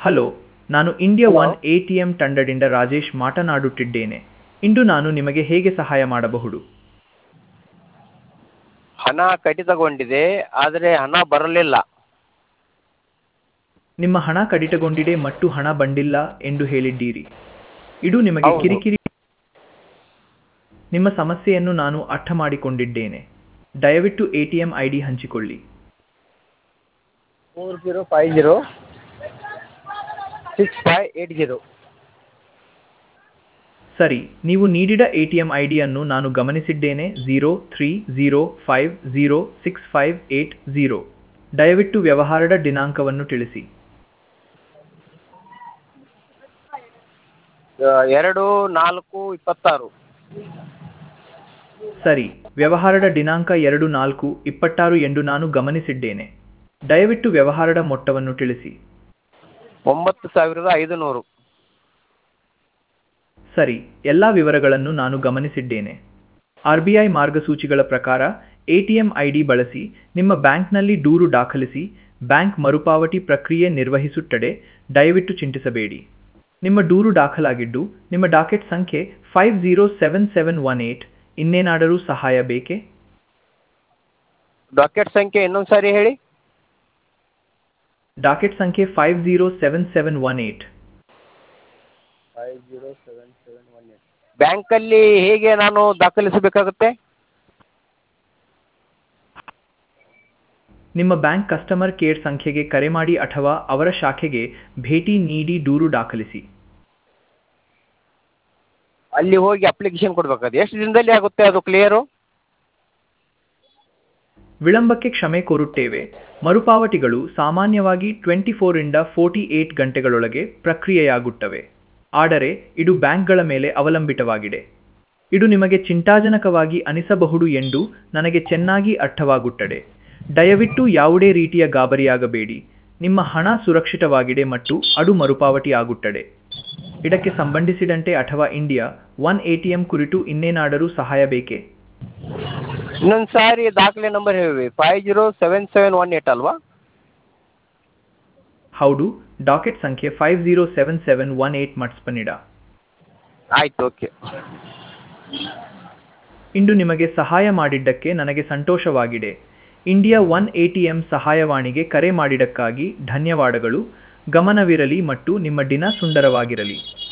Hello ನಾನು India one A T M ತಂಡದಿಂದ ರಾಜೇಶ್ ಮಾತನಾಡುತ್ತಿದ್ದೇನೆ ಇಂದು ನಾನು ನಿಮಗೆ ಹೇಗೆ ಸಹಾಯ ಮಾಡಬಹುದು ಹಣ ಕಡಿತಗೊಂಡಿದೆ ಆದರೆ ಹಣ ಬರಲಿಲ್ಲ ನಿಮ್ಮ ಹಣ ಕಡಿತಗೊಂಡಿದೆ ಮತ್ತು ಹಣ ಬಂದಿಲ್ಲ ಎಂದು ಹೇಳಿದ್ದೀರಿ ಇದು ನಿಮಗೆ ಹೌದು. ಕಿರಿಕಿರಿ ನಿಮ್ಮ ಸಮಸ್ಯೆಯನ್ನು ನಾನು ಅರ್ಥ ಮಾಡಿಕೊಂಡಿದ್ದೇನೆ ದಯವಿಟ್ಟು A T M I D ಹಂಚಿಕೊಳ್ಳಿ four zero five zero six five eight zero ಸರಿ ನೀವು ನೀಡಿದ ಎ ಟಿ ಎಂ ಐ ಡಿಯನ್ನು ನಾನು ಗಮನಿಸಿದ್ದೇನೆ zero three zero five zero six five eight zero ದಯವಿಟ್ಟು ವ್ಯವಹಾರದ ದಿನಾಂಕವನ್ನು ತಿಳಿಸಿ ಎರಡು ನಾಲ್ಕು ಇಪ್ಪತ್ತಾರು ಸರಿ ವ್ಯವಹಾರದ ದಿನಾಂಕ ಎರಡು ನಾಲ್ಕು ಇಪ್ಪತ್ತಾರು ಎಂದು ನಾನು ಗಮನಿಸಿದ್ದೇನೆ ದಯವಿಟ್ಟು ವ್ಯವಹಾರದ ಮೊತ್ತವನ್ನು ತಿಳಿಸಿ ಒಂಬತ್ತು ಸಾವಿರದ ಐದು ನೂರು ಸರಿ ಎಲ್ಲ ವಿವರಗಳನ್ನು ನಾನು ಗಮನಿಸಿದ್ದೇನೆ ಆರ್ ಬಿ ಐ ಮಾರ್ಗಸೂಚಿಗಳ ಪ್ರಕಾರ A T M I D ಬಳಸಿ ನಿಮ್ಮ ಬ್ಯಾಂಕ್ನಲ್ಲಿ ದೂರು ದಾಖಲಿಸಿ ಬ್ಯಾಂಕ್ ಮರುಪಾವತಿ ಪ್ರಕ್ರಿಯೆ ನಿರ್ವಹಿಸುತ್ತದೆ ದಯವಿಟ್ಟು ಚಿಂತಿಸಬೇಡಿ ನಿಮ್ಮ ದೂರು ದಾಖಲಾಗಿದ್ದು ನಿಮ್ಮ ಡಾಕೆಟ್ ಸಂಖ್ಯೆ five zero seven seven one eight ಇನ್ನೇನಾದರೂ ಸಹಾಯ ಬೇಕೇ ಡಾಕೆಟ್ ಸಂಖ್ಯೆ ಇನ್ನೊಂದು ಸಾರಿ ಹೇಳಿ ಡಾಕೆಟ್ ಸಂಖ್ಯೆ five zero seven seven one eight five zero seven seven one eight ಬ್ಯಾಂಕಲ್ಲಿ ಹೇಗೆ ನಾನು ದಾಖಲಿಸಬೇಕಾಗುತ್ತೆ ನಿಮ್ಮ ಬ್ಯಾಂಕ್ ಕಸ್ಟಮರ್ ಕೇರ್ ಸಂಖ್ಯೆಗೆ ಕರೆ ಮಾಡಿ ಅಥವಾ ಅವರ ಶಾಖೆಗೆ ಭೇಟಿ ನೀಡಿ ದೂರು ದಾಖಲಿಸಿ ಅಲ್ಲಿ ಹೋಗಿ ಅಪ್ಲಿಕೇಶನ್ ಕೊಡ್ಬೇಕಾದ್ರೆ ಎಷ್ಟು ದಿನದಲ್ಲಿ ಆಗುತ್ತೆ ಅದು ಕ್ಲಿಯರು ವಿಳಂಬಕ್ಕೆ ಕ್ಷಮೆ ಕೋರುತ್ತೇವೆ ಮರುಪಾವತಿಗಳು ಸಾಮಾನ್ಯವಾಗಿ ಟ್ವೆಂಟಿ ಫೋರಿಂದ ಫೋರ್ಟಿ ಏಟ್ ಗಂಟೆಗಳೊಳಗೆ ಪ್ರಕ್ರಿಯೆಯಾಗುತ್ತವೆ ಆದರೆ ಇದು ಬ್ಯಾಂಕ್ಗಳ ಮೇಲೆ ಅವಲಂಬಿತವಾಗಿದೆ ಇದು ನಿಮಗೆ ಚಿಂತಾಜನಕವಾಗಿ ಅನಿಸಬಹುದು ಎಂದು ನನಗೆ ಚೆನ್ನಾಗಿ ಅರ್ಥವಾಗುತ್ತದೆ ದಯವಿಟ್ಟು ಯಾವುದೇ ರೀತಿಯ ಗಾಬರಿಯಾಗಬೇಡಿ ನಿಮ್ಮ ಹಣ ಸುರಕ್ಷಿತವಾಗಿದೆ ಮತ್ತು ಅದು ಮರುಪಾವತಿ ಆಗುತ್ತದೆ ಇದಕ್ಕೆ ಸಂಬಂಧಿಸಿದಂತೆ ಅಥವಾ India one A T M ಕುರಿತು ಇನ್ನೇನಾದರೂ ಸಹಾಯ ಬೇಕೇ ಇನ್ನೊಂದು ಸಾರಿ ದಾಖಲೆ ನಂಬರ್ ಹೇಳಿ five zero seven seven one eight ಅಲ್ವಾ ಹೌದು ಡಾಕೆಟ್ ಸಂಖ್ಯೆ five zero seven seven one eight ಮಟ್ಸ್ಪನಿಡ ಆಯ್ತು ಓಕೆ ಇಂದು ನಿಮಗೆ ಸಹಾಯ ಮಾಡಿದ್ದಕ್ಕೆ ನನಗೆ ಸಂತೋಷವಾಗಿದೆ India one A T M ಸಹಾಯವಾಣಿಗೆ ಕರೆ ಮಾಡಿದ್ದಕ್ಕಾಗಿ ಧನ್ಯವಾದಗಳು ಗಮನವಿರಲಿ ಮತ್ತು ನಿಮ್ಮ ದಿನ ಸುಂದರವಾಗಿರಲಿ